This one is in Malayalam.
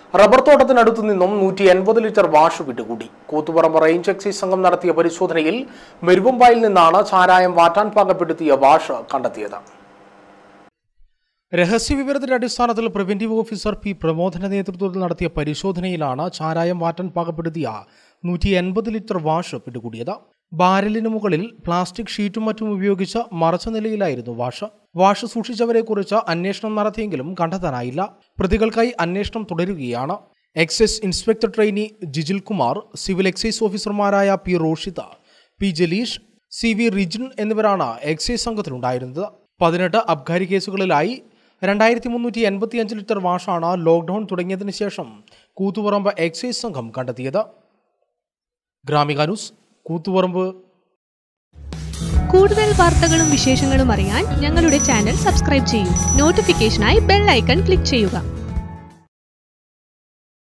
റബ്ബർ തോട്ടത്തിനടുത്തു നിന്നും നൂറ്റി എൺപത് ലിറ്റർ വാഷ് പിടികൂടി കൂത്തുപറമ്പ് റേഞ്ച് എക്സൈസ് സംഘം നടത്തിയ പരിശോധനയിൽ മെരുവമ്പായിൽ നിന്നാണ് ചാരായം വാറ്റാൻ പാകപ്പെടുത്തിയ വാഷ് കണ്ടെത്തിയത് രഹസ്യവിവരത്തിന്റെ അടിസ്ഥാനത്തിൽ പ്രിവന്റീവ് ഓഫീസർ പി പ്രമോദന്റെ നേതൃത്വത്തിൽ നടത്തിയ പരിശോധനയിലാണ് ചാരായം വാറ്റാൻ പാകപ്പെടുത്തിയ നൂറ്റി എൺപത് ലിറ്റർ വാഷ് പിടികൂടിയത് ബാരലിന് മുകളിൽ പ്ലാസ്റ്റിക് ഷീറ്റും മറ്റും ഉപയോഗിച്ച് മറച്ച നിലയിലായിരുന്നു വാഷ് വാഷ് സൂക്ഷിച്ചവരെക്കുറിച്ച് അന്വേഷണം നടത്തിയെങ്കിലും കണ്ടെത്താനായില്ല പ്രതികൾക്കായി അന്വേഷണം തുടരുകയാണ് excise inspector trainee Jijil Kumar civil excise ഓഫീസർമാരായ P Roshitha P Jaleesh C V Rijin എന്നിവരാണ് എക്സൈസ് സംഘത്തിലുണ്ടായിരുന്നത് പതിനെട്ട് അബ്കാരി കേസുകളിലായി രണ്ടായിരത്തി മുന്നൂറ്റി എൺപത്തിയഞ്ച് ലിറ്റർ വാഷാണ് ലോക്ക്ഡൌൺ തുടങ്ങിയതിനു ശേഷം കൂത്തുപറമ്പ് എക്സൈസ് സംഘം കണ്ടെത്തിയത് ഗ്രാമിക ന്യൂസ് കൂത്തുപറമ്പ് കൂടുതൽ വാർത്തകളും വിശേഷങ്ങളും അറിയാൻ ഞങ്ങളുടെ ചാനൽ സബ്സ്ക്രൈബ് ചെയ്യൂ നോട്ടിഫിക്കേഷനായി ബെൽ ഐക്കൺ ക്ലിക്ക് ചെയ്യുക